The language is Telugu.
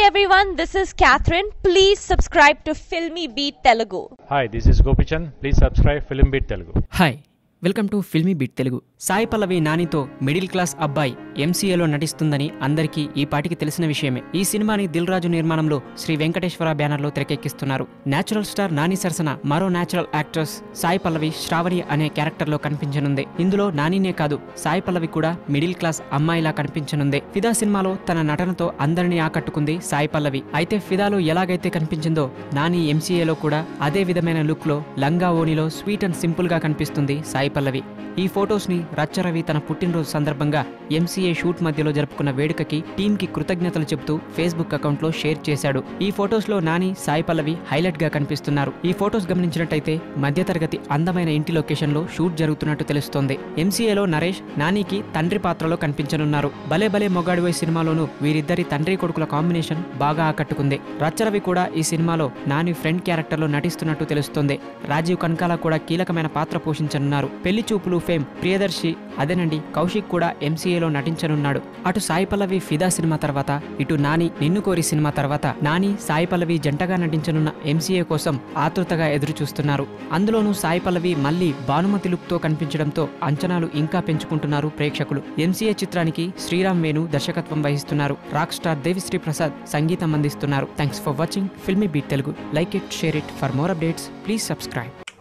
everyone, this is Catherine. Please subscribe to Filmy Beat Telugu. Hi, this is Gopichand. Please subscribe Film Beat Telugu. Hi welcome to Filmi Beat Telugu Sai Pallavi నానితో మిడిల్ క్లాస్ అబ్బాయి ఎంసీఏలో నటిస్తుందని అందరికీ ఈ పాటికి తెలిసిన విషయమే ఈ సినిమాని దిల్ రాజు నిర్మాణంలో శ్రీ వెంకటేశ్వర బ్యానర్లో తెరకెక్కిస్తున్నారు నేచురల్ స్టార్ నాని సరసన మరో నేచురల్ యాక్ట్రెస్ సాయి పల్లవి శ్రావణి అనే క్యారెక్టర్లో కనిపించనుంది ఇందులో నానినే కాదు సాయి పల్లవి కూడా మిడిల్ క్లాస్ అమ్మాయిలా కనిపించనుంది ఫిదా సినిమాలో తన నటనతో అందరినీ ఆకట్టుకుంది సాయి పల్లవి అయితే ఫిదాలో ఎలాగైతే కనిపించిందో నాని ఎంసీఏలో కూడా అదే విధమైన లుక్ లో లంగా ఓణిలో స్వీట్ అండ్ సింపుల్ గా కనిపిస్తుంది సాయి పల్లవి ఈ ఫొటోస్ ని రచ్చరవి తన పుట్టినరోజు సందర్భంగా ఎంసీఏ షూట్ మధ్యలో జరుపుకున్న వేడుకకి టీమ్ కి కృతజ్ఞతలు చెబుతూ ఫేస్బుక్ అకౌంట్ లో షేర్ చేశాడు ఈ ఫొటోస్ లో నాని సాయి పల్లవి హైలైట్ గా కనిపిస్తున్నారు ఈ ఫొటోస్ గమనించినట్టయితే మధ్యతరగతి అందమైన ఇంటి లొకేషన్ లో షూట్ జరుగుతున్నట్టు తెలుస్తోంది ఎంసీఏలో నరేష్ నానికి తండ్రి పాత్రలో కనిపించనున్నారు భలే భలే మొగాడివై సినిమాలోనూ వీరిద్దరి తండ్రి కొడుకుల కాంబినేషన్ బాగా ఆకట్టుకుంది రచ్చరవి కూడా ఈ సినిమాలో నాని ఫ్రెండ్ క్యారెక్టర్ లో నటిస్తున్నట్టు తెలుస్తోంది రాజీవ్ కనకాల కూడా కీలకమైన పాత్ర పోషించనున్నారు పెళ్లి చూపులు ఫేమ్ ప్రియదర్శి అదేనండి కౌశిక్ కూడా ఎంసీఏలో నటించనున్నాడు అటు సాయి పల్లవి ఫిదా సినిమా తర్వాత ఇటు నాని నిన్ను కోరి సినిమా తర్వాత నాని సాయి పల్లవి జంటగా నటించనున్న ఎంసీఏ కోసం ఆతృతగా ఎదురు చూస్తున్నారు అందులోనూ సాయి పల్లవి మళ్ళీ భానుమతి లుక్ తో కనిపించడంతో అంచనాలు ఇంకా పెంచుకుంటున్నారు ప్రేక్షకులు ఎంసీఏ చిత్రానికి శ్రీరామ్ వేణు దర్శకత్వం వహిస్తున్నారు రాక్ స్టార్ దేవిశ్రీ ప్రసాద్ సంగీతం అందిస్తున్నారు thanks for watching filmy beat Telugu like it share it for more updates please subscribe